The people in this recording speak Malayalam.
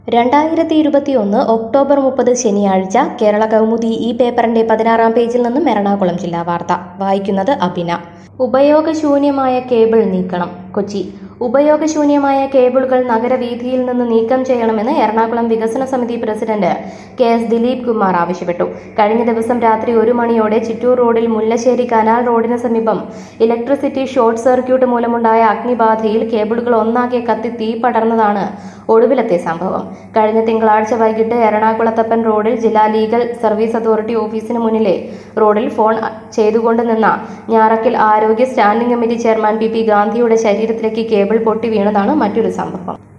രണ്ടായിരത്തി ഇരുപത്തിയൊന്ന് ഒക്ടോബർ മുപ്പത് ശനിയാഴ്ച കേരള കൗമുദി ഈ പേപ്പറിന്റെ പതിനാറാം പേജിൽ നിന്നും എറണാകുളം ജില്ലാ വാർത്ത വായിക്കുന്നത് അഭിന ഉപയോഗശൂന്യമായ കേബിൾ നീക്കണം കൊച്ചി ഉപയോഗശൂന്യമായ കേബിളുകൾ നഗരവീഥിയിൽ നിന്ന് നീക്കം ചെയ്യണമെന്ന് എറണാകുളം വികസന സമിതി president K S Dileep Kumar ആവശ്യപ്പെട്ടു കഴിഞ്ഞ ദിവസം രാത്രി ഒരു മണിയോടെ ചിറ്റൂർ റോഡിൽ മുല്ലശ്ശേരി കനാൽ റോഡിന് സമീപം ഇലക്ട്രിസിറ്റി ഷോർട്ട് സർക്യൂട്ട് മൂലമുണ്ടായ അഗ്നിബാധയിൽ കേബിളുകൾ ഒന്നാകെ കത്തി തീ പടർന്നതാണ് ഒടുവിലത്തെ സംഭവം കഴിഞ്ഞ തിങ്കളാഴ്ച വൈകിട്ട് എറണാകുളത്തപ്പൻ റോഡിൽ ജില്ലാ ലീഗൽ സർവീസ് അതോറിറ്റി ഓഫീസിന് മുന്നിലെ റോഡിൽ ഫോൺ ചെയ്തുകൊണ്ട് നിന്ന ഞാറക്കൽ ആരോഗ്യ standing committee chairman P P ഗാന്ധിയുടെ ശരീരത്തിലേക്ക് കേബിൾ പൊട്ടി വീണതാണ് മറ്റൊരു സംഭവം